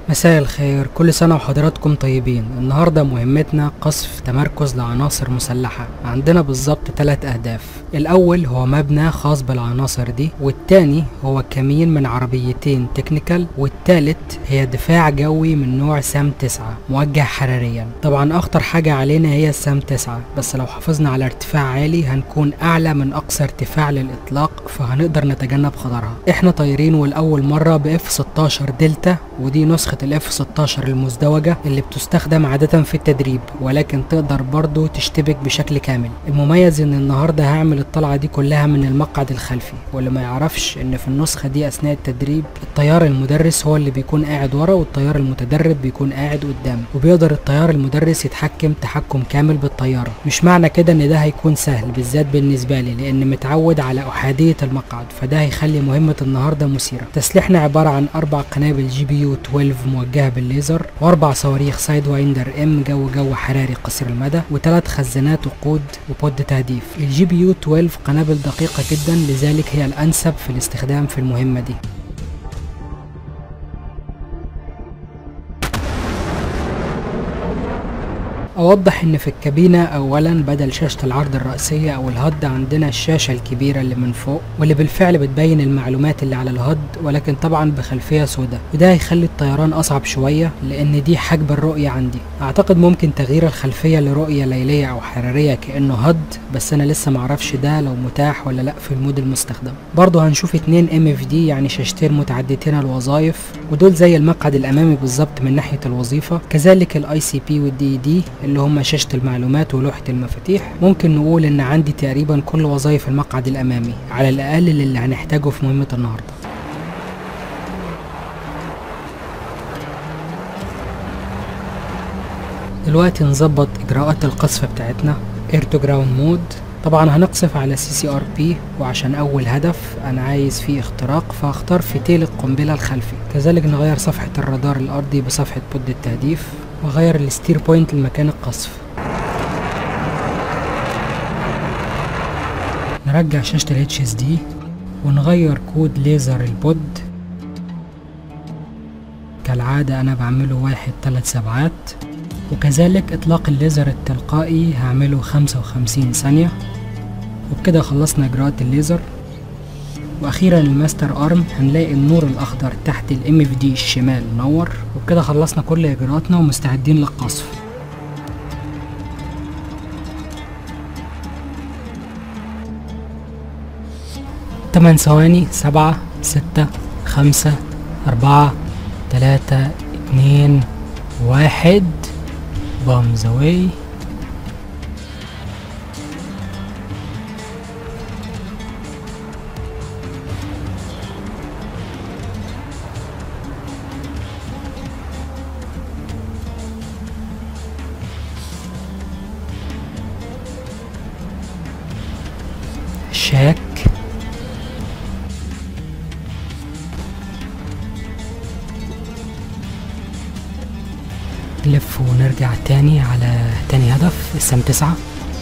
مساء الخير كل سنة وحضراتكم طيبين النهاردة مهمتنا قصف تمركز لعناصر مسلحة عندنا بالظبط ثلاث أهداف الأول هو مبنى خاص بالعناصر دي والتاني هو كمين من عربيتين تكنيكال والتالت هي دفاع جوي من نوع سام 9 موجه حراريا طبعا أخطر حاجة علينا هي السام 9 بس لو حافظنا على ارتفاع عالي هنكون أعلى من أقصى ارتفاع للإطلاق فهنقدر نتجنب خطرها احنا طايرين والأول مرة بإف 16 دلتا ودي نسخة الاف 16 المزدوجة اللي بتستخدم عادة في التدريب ولكن تقدر برضو تشتبك بشكل كامل المميز ان النهاردة هعمل الطلعة دي كلها من المقعد الخلفي واللي ما يعرفش ان في النسخة دي اثناء التدريب الطيار المدرس هو اللي بيكون قاعد ورا والطيار المتدرب بيكون قاعد قدام وبيقدر الطيار المدرس يتحكم تحكم كامل بالطيارة مش معنى كده ان ده هيكون سهل بالذات بالنسبة لي لان متعود على احادية المقعد فده هيخلي مهمة النهاردة مثيرة تسليحنا عبارة عن اربع قنابل جي بي يو 12 موجهة بالليزر واربع صواريخ سايد وايندر ام جو جو حراري قصير المدى وثلاث خزانات وقود وبود تهديف الجي بي يو 12 قنابل دقيقة جدا لذلك هي الانسب في الاستخدام في المهمة دي اوضح ان في الكابينة اولا بدل شاشة العرض الرئيسية او الهد عندنا الشاشة الكبيرة اللي من فوق واللي بالفعل بتبين المعلومات اللي على الهد ولكن طبعا بخلفية سوداء وده هيخلي الطيران اصعب شوية لان دي حجب الرؤية عندي اعتقد ممكن تغيير الخلفية لرؤية ليلية او حرارية كانه هد بس انا لسه معرفش ده لو متاح ولا لا في المود المستخدم برضه هنشوف اتنين ام اف دي يعني شاشتين متعددتين الوظائف ودول زي المقعد الامامي بالظبط من ناحية الوظيفة كذلك الاي سي بي والدي دي اللي هم شاشة المعلومات ولوحة المفاتيح ممكن نقول ان عندي تقريبا كل وظائف المقعد الامامي على الاقل اللي هنحتاجه في مهمة النهاردة دلوقتي نظبط اجراءات القصف بتاعتنا اير تو جراوند مود طبعا هنقصف على سي سي ار بي وعشان اول هدف انا عايز فيه اختراق فاختار فتيل القنبله الخلفي كذلك نغير صفحه الرادار الارضي بصفحه بود التهديف واغير الستير بوينت لمكان القصف نرجع شاشة ال HSD ونغير كود ليزر البود كالعادة أنا بعمله واحد تلات سبعات وكذلك إطلاق الليزر التلقائي هعمله خمسة وخمسين ثانية وبكده خلصنا إجراءات الليزر واخيرا الماستر ارم هنلاقي النور الاخضر تحت الام في دي الشمال نور وبكده خلصنا كل اجراءاتنا ومستعدين للقصف تمن ثواني سبعة ستة خمسة أربعة تلاتة اتنين واحد بامز اواي شاك نلف ونرجع تاني على تاني هدف السام تسعة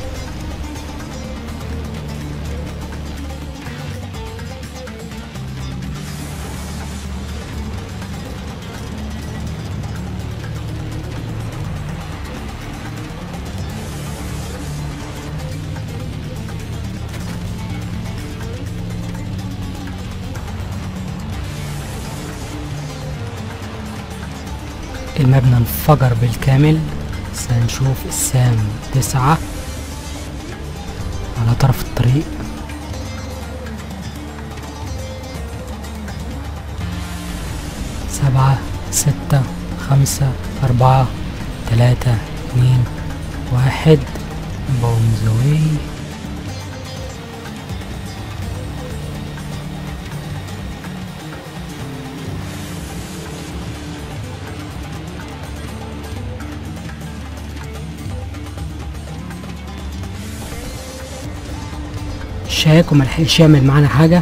المبنى انفجر بالكامل سنشوف السام تسعة على طرف الطريق سبعة ستة خمسة أربعة تلاتة اتنين واحد بومزوي شاك وملحقش يعمل معانا حاجة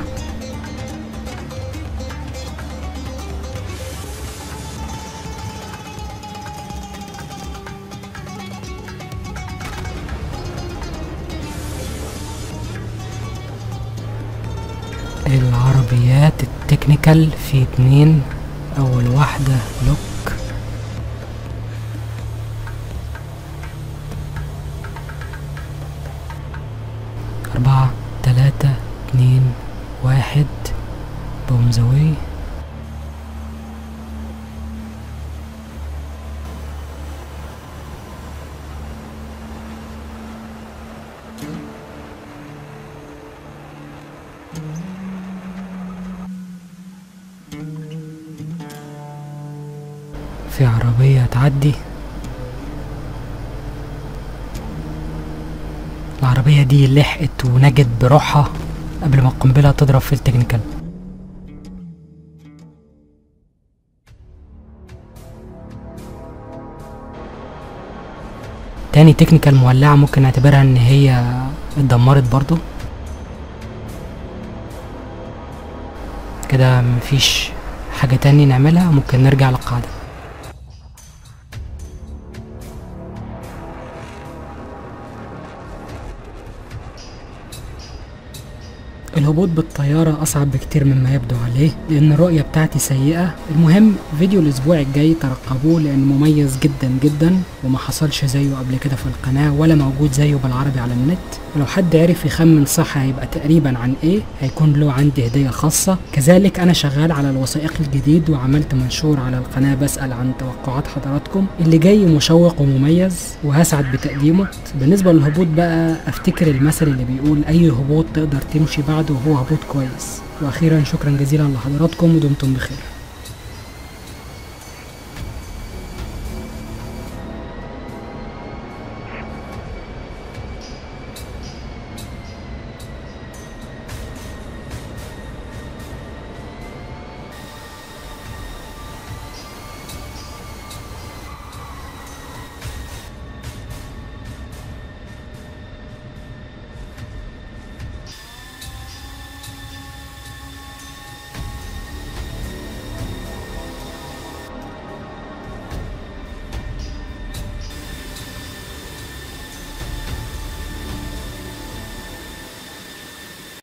العربيات التكنيكال في اتنين اول واحدة لوك أربعة تلاتة اتنين واحد بومز اواي في عربية تعدي العربية دي لحقت ونجت بروحها قبل ما القنبلة تضرب في التكنيكال تاني تكنيكال مولعة ممكن نعتبرها ان هي اتدمرت برضو كده مفيش حاجة تاني نعملها ممكن نرجع للقاعدة الهبوط بالطيارة أصعب بكتير مما يبدو عليه لأن الرؤية بتاعتي سيئة المهم فيديو الأسبوع الجاي ترقبوه لأنه مميز جدا جدا وما حصلش زيه قبل كده في القناة ولا موجود زيه بالعربي على النت ولو حد عرف يخمن صح هيبقى تقريبا عن ايه هيكون له عندي هدية خاصة كذلك أنا شغال على الوثائق الجديد وعملت منشور على القناة بسأل عن توقعات حضراتكم اللي جاي مشوق ومميز وهسعد بتقديمه بالنسبة للهبوط بقى أفتكر المثل اللي بيقول أي هبوط تقدر تمشي بعده وهو هبوط كويس وأخيرا شكرا جزيلا لحضراتكم ودمتم بخير